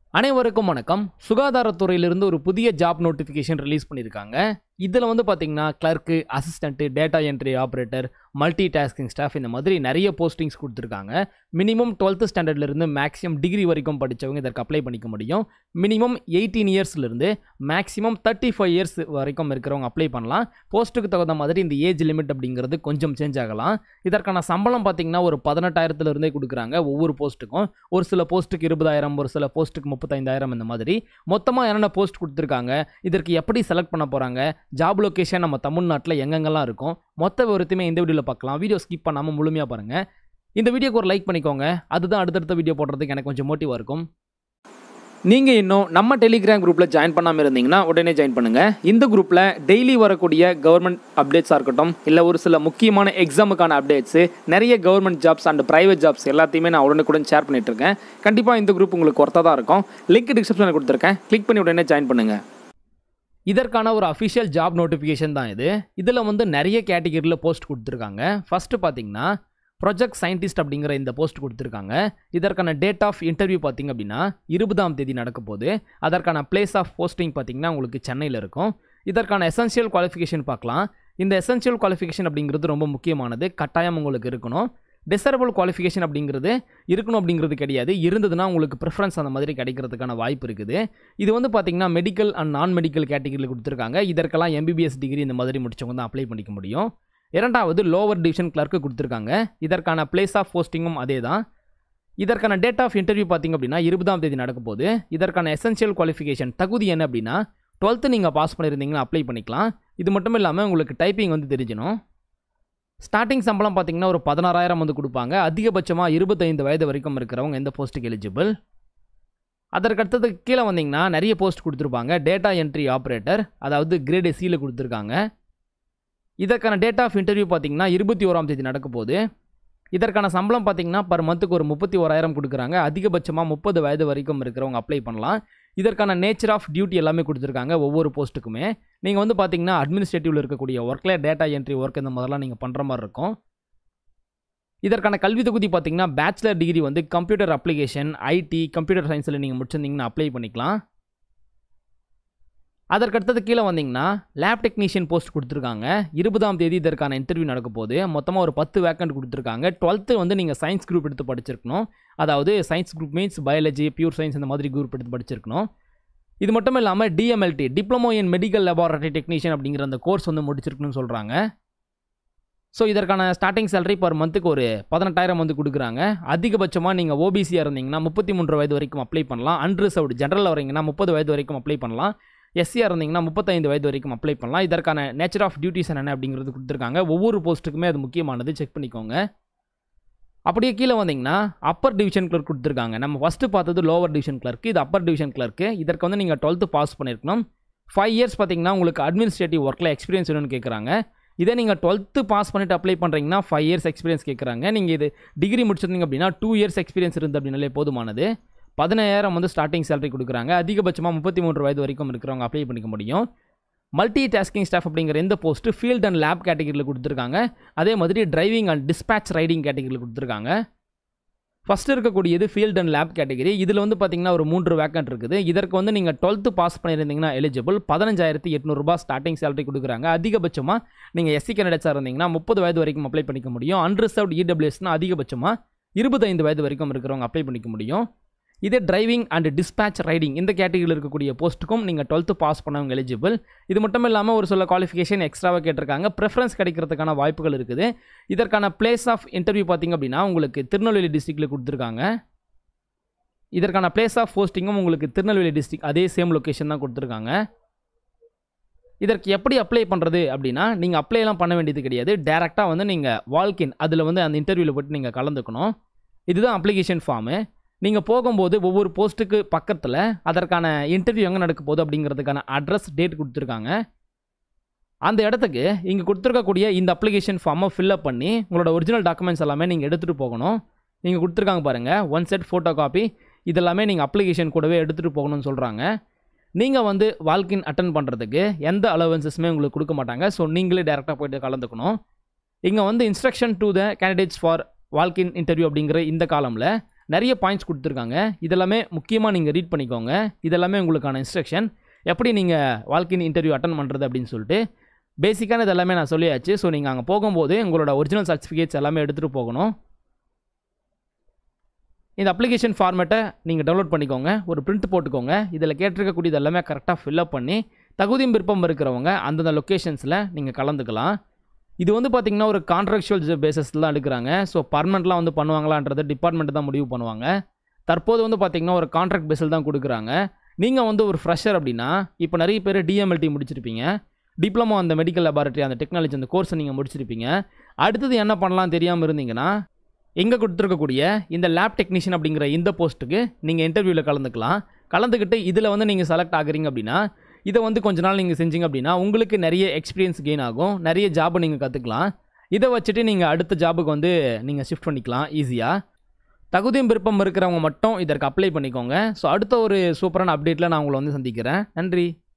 அனைவருக்கும் வணக்கம் சுகாதாரத்துறையிலிருந்து ஒரு புதிய ஜாப் நோட்டிஃபிகேஷன் ரிலீஸ் பண்ணியிருக்காங்க இதில் வந்து பார்த்தீங்கன்னா clerk assistant data entry operator multi tasking staff இந்த மாதிரி நிறைய போஸ்டிங்ஸ் கொடுத்துருக்காங்க மினிமம் டுவெல்த்து ஸ்டாண்டர்ட்லேருந்து மேக்ஸிமம் டிகிரி வரைக்கும் படித்தவங்க இதற்கு அப்ளை பண்ணிக்க முடியும் மினிமம் எயிட்டீன் இயர்ஸ்லேருந்து மேக்ஸிமம் தேர்ட்டி ஃபைவ் இயர்ஸ் வரைக்கும் இருக்கிறவங்க அப்ளை பண்ணலாம் போஸ்ட்டுக்கு தகுந்த மாதிரி இந்த ஏஜ் லிமிட் அப்படிங்கிறது கொஞ்சம் சேஞ்ச் ஆகலாம் இதற்கான சம்பளம் பார்த்தீங்கன்னா ஒரு பதினெட்டாயிரத்துலேருந்தே கொடுக்குறாங்க ஒவ்வொரு போஸ்ட்டுக்கும் ஒரு சில போஸ்ட்டுக்கு இருபதாயிரம் ஒரு சில போஸ்ட்டுக்கு முப்பத்தைந்தாயிரம் இந்த மாதிரி மொத்தமாக என்னென்ன போஸ்ட் கொடுத்துருக்காங்க இதற்கு எப்படி செலக்ட் பண்ண போகிறாங்க ஜாப் லொக்கேஷன் நம்ம தமிழ்நாட்டில் எங்கெங்கெல்லாம் இருக்கும் மொத்த விவரத்தையுமே இந்த வீடியோவில் பார்க்கலாம் வீடியோ ஸ்கிப் பண்ணாமல் முழுமையாக பாருங்கள் இந்த வீடியோக்கு ஒரு லைக் பண்ணிக்கோங்க அதுதான் அடுத்தடுத்த வீடியோ போடுறதுக்கு எனக்கு கொஞ்சம் மோட்டிவாக இருக்கும் நீங்கள் இன்னும் நம்ம டெலிகிராம் குரூப்பில் ஜாயின் பண்ணாமல் இருந்தீங்கன்னா உடனே ஜாயின் பண்ணுங்கள் இந்த குரூப்பில் டெய்லி வரக்கூடிய கவர்மெண்ட் அப்டேட்ஸாக இருக்கட்டும் இல்லை ஒரு சில முக்கியமான எக்ஸாமுக்கான அப்டேட்ஸு நிறைய government jobs and private jobs எல்லாத்தையுமே நான் உடனுக்குடன் ஷேர் பண்ணிட்டு இருக்கேன் கண்டிப்பாக இந்த குரூப் உங்களுக்கு ஒர்த்தாக தான் இருக்கும் லிங்க் டிஸ்கிரிப்ஷனில் கொடுத்துருக்கேன் கிளிக் பண்ணி உடனே ஜாயின் பண்ணுங்கள் இதற்கான ஒரு அஃபிஷியல் ஜாப் நோட்டிஃபிகேஷன் தான் இது இதில் வந்து நிறைய கேட்டகரியில் போஸ்ட் கொடுத்துருக்காங்க ஃபஸ்ட்டு பார்த்தீங்கன்னா ப்ரொஜெக்ட் சயின்டிஸ்ட் அப்படிங்கிற இந்த போஸ்ட் கொடுத்துருக்காங்க இதற்கான டேட் ஆஃப் இன்டர்வியூ பார்த்திங்க அப்படின்னா இருபதாம் தேதி நடக்க போகுது அதற்கான பிளேஸ் ஆஃப் போஸ்டிங் பார்த்திங்கன்னா உங்களுக்கு சென்னையில் இருக்கும் இதற்கான எசென்ஷியல் குவாலிஃபிகேஷன் பார்க்கலாம் இந்த எசென்ஷியல் குவாலிஃபிகேஷன் அப்படிங்கிறது ரொம்ப முக்கியமானது கட்டாயம் உங்களுக்கு இருக்கணும் டிசரபிள் குவாலிஃபிகேஷன் அப்படிங்கிறது இருக்கணும் அப்படிங்கிறது கிடையாது இருந்ததுன்னா உங்களுக்கு ப்ரிஃபரன்ஸ் அந்த மாதிரி கிடைக்கிறதுக்கான வாய்ப்பு இருக்குது இது வந்து பார்த்தீங்கன்னா மெடிக்கல் அண்ட் நான் மெடிக்கல் கேட்டகரியில் கொடுத்துருக்காங்க இதற்கெல்லாம் எம்பிபிஎஸ் டிகிரி இந்த மாதிரி முடிச்சவங்க தான் அப்ளை பண்ணிக்க முடியும் இரண்டாவது லோவர் டிவிஷன் கிளர்க்கு கொடுத்துருக்காங்க இதற்கான பிளேஸ் ஆஃப் போஸ்டிங்கும் அதே தான் இதற்கான டேட் ஆஃப் இன்டர்வியூ பார்த்திங்க அப்படின்னா இருபதாம் தேதி நடக்க போகுது இதற்கான எசென்ஷியல் குவாலிஃபிகேஷன் தகுதி என்ன அப்படின்னா டுவெல்த்து நீங்கள் பாஸ் பண்ணியிருந்தீங்கன்னா அப்ளை பண்ணிக்கலாம் இது மட்டும் இல்லாமல் உங்களுக்கு டைப்பிங் வந்து தெரிஞ்சணும் ஸ்டார்டிங் சம்பளம் பார்த்தீங்கன்னா ஒரு பதினாறாயிரம் வந்து கொடுப்பாங்க அதிகபட்சமாக இருபத்தைந்து வயது வரைக்கும் இருக்கிறவங்க எந்த போஸ்ட்டுக்கு எலிஜிபிள் அதற்கடுத்தது கீழே வந்தீங்கன்னா நிறைய போஸ்ட் கொடுத்துருப்பாங்க டேட்டா என்ட்ரி ஆப்ரேட்டர் அதாவது கிரேட் சியில் கொடுத்துருக்காங்க இதற்கான டேட் ஆஃப் இன்டர்வியூ பார்த்தீங்கன்னா இருபத்தி ஓராம் தேதி நடக்க போகுது இதற்கான சம்பளம் பார்த்தீங்கன்னா பர் மந்த்துக்கு ஒரு முப்பத்தி ஓராயிரம் கொடுக்குறாங்க அதிகபட்சமாக முப்பது வயது வரைக்கும் இருக்கிறவங்க அப்ளை பண்ணலாம் இதற்கான நேச்சர் ஆஃப் டியூட்டி எல்லாமே கொடுத்துருக்காங்க ஒவ்வொரு போஸ்ட்டுக்குமே நீங்கள் வந்து பார்த்தீங்கன்னா அட்மினிஸ்ட்ரேட்டிவில் இருக்கக்கூடிய ஒர்க்கில் டேட்டா என்ட்ரி ஒர்க் இந்த மாதிரிலாம் நீங்கள் பண்ணுற மாதிரி இருக்கும் இதற்கான கல்வி தொகுதி பார்த்தீங்கன்னா பேச்சுலர் டிகிரி வந்து கம்ப்யூட்டர் அப்ளிகேஷன் ஐடி கம்ப்யூட்டர் சயின்ஸில் நீங்கள் முடிச்சிருந்தீங்கன்னா அப்ளை பண்ணிக்கலாம் அதற்கடுத்தது கீழே வந்தீங்கன்னா லேப் டெக்னீஷியன் போஸ்ட் கொடுத்துருக்காங்க இருபதாம் தேதி இதற்கான இன்டர்வியூ நடக்க போகுது மொத்தமாக ஒரு பத்து வேக்கண்ட் கொடுத்துருக்காங்க டுவெல்த்து வந்து நீங்கள் சயின்ஸ் குரூப் எடுத்து படிச்சிருக்கணும் அதாவது science group means biology pure science இந்த மாதிரி குரூப் எடுத்து படிச்சிருக்கணும் இது மட்டும் இல்லாமல் DMLT diploma in medical laboratory technician அப்படிங்கிற அந்த கோர்ஸ் வந்து முடிச்சிருக்கணும்னு சொல்கிறாங்க ஸோ இதற்கான ஸ்டார்டிங் சேலரி பர் மந்த்துக்கு ஒரு பதினெட்டாயிரம் வந்து கொடுக்குறாங்க அதிகபட்சமாக நீங்கள் ஓபிசியாக இருந்தீங்கன்னா முப்பத்தி மூன்று வயது வரைக்கும் அப்ளை பண்ணலாம் அன்ரிசர்வ்டு ஜென்ரலில் வரீங்கன்னா முப்பது வயது வரைக்கும் அப்ளை பண்ணலாம் எஸ்சியாக இருந்தீங்கன்னா முப்பத்தைந்து வயது வரைக்கும் அப்ளை பண்ணலாம் இதற்கான நேச்சர் ஆஃப் டியூட்டிஸ் என்ன அப்படிங்கிறது கொடுத்துருக்காங்க ஒவ்வொரு போஸ்ட்டுக்குமே அது முக்கியமானது செக் பண்ணிக்கோங்க அப்படியே கீழே வந்தீங்கன்னா அப்பர் டிவிஷன் கிளர்க் கொடுத்துருக்காங்க நம்ம ஃபஸ்ட்டு பார்த்தது லோவர் டிவிஷன் கிளர்க்கு இது அப்பர் டிவிஷன் கிளர்க்கு இதற்கு வந்து நீங்கள் டுவெல்த்து பாஸ் பண்ணியிருக்கணும் ஃபைவ் இயர்ஸ் பார்த்தீங்கன்னா உங்களுக்கு அட்மினிஸ்ட்ரேட்டிவ் ஒர்க்கில் எக்ஸ்பீரியன்ஸ் வேணும்னு கேட்குறாங்க இதே நீங்கள் டுவெல்த்து பாஸ் பண்ணிட்டு அப்ளை பண்ணுறீங்கன்னா ஃபைவ் இயர்ஸ் எக்ஸ்பீரியன்ஸ் கேட்குறாங்க நீங்கள் இது டிகிரி முடிச்சிருந்தீங்க அப்படின்னா டூ இயர்ஸ் எக்ஸ்பீரியன்ஸ் இருந்து அப்படின்னாலே போதுமானது பதினாயிரம் வந்து ஸ்டார்டிங் சேலரி கொடுக்குறாங்க அதிகபட்சமாக முப்பத்தி மூன்று வயது வரைக்கும் இருக்கிறவங்க அப்ளை பண்ணிக்க முடியும் மல்டி டாஸ்கிங் ஸ்டாஃப் அப்படிங்கிற இந்த போஸ்ட்டு ஃபீல்ட் அண்ட் லேப் கேட்டகரியில் கொடுத்துருக்காங்க அதே மாதிரி டிரைவிங் அண்ட் டிஸ்பேச் ரைடிங் கேட்டகரியில் கொடுத்துருக்காங்க ஃபஸ்ட்டு இருக்கக்கூடியது ஃபீல்ட் அண்ட் லேப் கேட்டகரி இதில் வந்து பார்த்தீங்கன்னா ஒரு மூன்று வேக்கண்ட் இருக்குது இதற்கு வந்து நீங்கள் டுவெல்த்து பாஸ் பண்ணியிருந்தீங்கன்னா எலிஜிபிள் பதினஞ்சாயிரத்தி எட்நூறுபா ஸ்டார்டிங் சேலரி கொடுக்குறாங்க அதிகபட்சமாக நீங்கள் எஸ்சி கேண்டிடேட்ஸாக இருந்தீங்கன்னா முப்பது வயது வரைக்கும் அப்ளை பண்ணிக்க முடியும் அன்ரிசர்வ்டு இடபிள்யூஎஸ்னால் அதிகபட்சமாக இருபத்தைந்து வயது வரைக்கும் இருக்கிறவங்க அப்ளை பண்ணிக்க முடியும் இதே டிரைவிங் அண்ட் டிஸ்பேச் ரைடிங் இந்த கேட்டகரியில் இருக்கக்கூடிய போஸ்ட்டுக்கும் நீங்கள் டுவெல்த்து பாஸ் பண்ணவங்க எலிஜிபிள் இது மட்டும் இல்லாமல் ஒரு சில குவாலிஃபிகேஷன் எக்ஸ்ட்ராவாக கேட்டிருக்காங்க ப்ரிஃபரன்ஸ் கிடைக்கிறதுக்கான வாய்ப்புகள் இருக்குது இதற்கான பிளேஸ் ஆஃப் இன்டர்வியூ பார்த்திங்க அப்படின்னா உங்களுக்கு திருநெல்வேலி டிஸ்ட்ரிக்டில் கொடுத்துருக்காங்க இதற்கான பிளேஸ் ஆஃப் போஸ்டிங்கும் உங்களுக்கு திருநெல்வேலி டிஸ்ட்ரிக் அதே சேம் லொக்கேஷன் தான் கொடுத்துருக்காங்க இதற்கு எப்படி அப்ளை பண்ணுறது அப்படின்னா நீங்கள் அப்ளைலாம் பண்ண வேண்டியது கிடையாது டேரெக்டாக வந்து நீங்கள் வால்கின் அதில் வந்து அந்த இன்டர்வியூவில் போய்ட்டு நீங்கள் கலந்துக்கணும் இதுதான் அப்ளிகேஷன் ஃபார்மு நீங்கள் போகும்போது ஒவ்வொரு போஸ்ட்டுக்கு பக்கத்தில் அதற்கான இன்டர்வியூ எங்கே நடக்க போகுது அப்படிங்கிறதுக்கான அட்ரஸ் டேட் கொடுத்துருக்காங்க அந்த இடத்துக்கு இங்கே கொடுத்துருக்கக்கூடிய இந்த அப்ளிகேஷன் ஃபார்மை ஃபில்அப் பண்ணி உங்களோட ஒரிஜினல் டாக்குமெண்ட்ஸ் எல்லாமே நீங்கள் எடுத்துகிட்டு போகணும் நீங்கள் கொடுத்துருக்காங்க பாருங்கள் ஒன் செட் ஃபோட்டோ காப்பி இதெல்லாமே நீங்கள் அப்ளிகேஷன் கூடவே எடுத்துகிட்டு போகணும்னு சொல்கிறாங்க நீங்கள் வந்து வால்கின் அட்டன் பண்ணுறதுக்கு எந்த அலவன்சஸுமே உங்களுக்கு கொடுக்க மாட்டாங்க ஸோ நீங்களே டேரெக்டாக போய்ட்டு கலந்துக்கணும் இங்கே வந்து instruction to the candidates for walk in interview அப்படிங்கிற இந்த காலமில் நிறைய பாயிண்ட்ஸ் கொடுத்துருக்காங்க இதெல்லாமே முக்கியமாக நீங்கள் ரீட் பண்ணிக்கோங்க இதெல்லாமே உங்களுக்கான இன்ஸ்ட்ரக்ஷன் எப்படி நீங்கள் வாழ்க்கையின் இன்டர்வியூ அட்டன் பண்ணுறது அப்படின்னு சொல்லிட்டு பேசிக்கான இதெல்லாமே நான் சொல்லியாச்சு ஸோ நீங்கள் அங்கே போகும்போது உங்களோட ஒரிஜினல் சர்டிஃபிகேட்ஸ் எல்லாமே எடுத்துகிட்டு போகணும் இந்த அப்ளிகேஷன் ஃபார்மேட்டை நீங்கள் டவுன்லோட் பண்ணிக்கோங்க ஒரு பிரிண்ட் போட்டுக்கோங்க இதில் கேட்டிருக்கக்கூடியது எல்லாமே கரெக்டாக ஃபில்அப் பண்ணி தகுதியும் விருப்பம் இருக்கிறவங்க அந்தந்த லொக்கேஷன்ஸில் நீங்கள் கலந்துக்கலாம் இது வந்து பார்த்திங்கன்னா ஒரு கான்ட்ராக்சுவல் பேசிஸில் தான் எடுக்கிறாங்க ஸோ பர்மனெண்ட்லாம் வந்து பண்ணுவாங்களான்றது டிபார்ட்மெண்ட் தான் முடிவு பண்ணுவாங்க தற்போது வந்து பார்த்திங்கன்னா ஒரு கான்ட்ராக்ட் பேஸில் தான் கொடுக்குறாங்க நீங்கள் வந்து ஒரு ஃப்ரெஷர் அப்படின்னா இப்போ நிறைய பேர் டிஎம்எல்டி முடிச்சிருப்பீங்க டிப்ளமோ அந்த மெடிக்கல் லெபார்ட்டரி அந்த டெக்னாலஜி அந்த கோர்ஸை நீங்கள் முடிச்சிருப்பீங்க அடுத்தது என்ன பண்ணலாம் தெரியாமல் இருந்தீங்கன்னா எங்கே கொடுத்துருக்கக்கூடிய இந்த லேப் டெக்னீஷியன் அப்படிங்கிற இந்த போஸ்ட்டுக்கு நீங்கள் இன்டர்வியூவில் கலந்துக்கலாம் கலந்துக்கிட்டு இதில் வந்து நீங்கள் செலக்ட் ஆகுறீங்க அப்படின்னா இதை வந்து கொஞ்ச நாள் நீங்கள் செஞ்சீங்க அப்படின்னா உங்களுக்கு நிறைய எக்ஸ்பீரியன்ஸ் கெயின் ஆகும் நிறைய ஜாபை நீங்கள் கற்றுக்கலாம் இதை வச்சுட்டு நீங்கள் அடுத்த ஜாபுக்கு வந்து நீங்கள் ஷிஃப்ட் பண்ணிக்கலாம் ஈஸியாக தகுதியும் விருப்பம் இருக்கிறவங்க மட்டும் இதற்கு அப்ளை பண்ணிக்கோங்க ஸோ அடுத்த ஒரு சூப்பரான அப்டேட்டில் நான் உங்களை வந்து சந்திக்கிறேன் நன்றி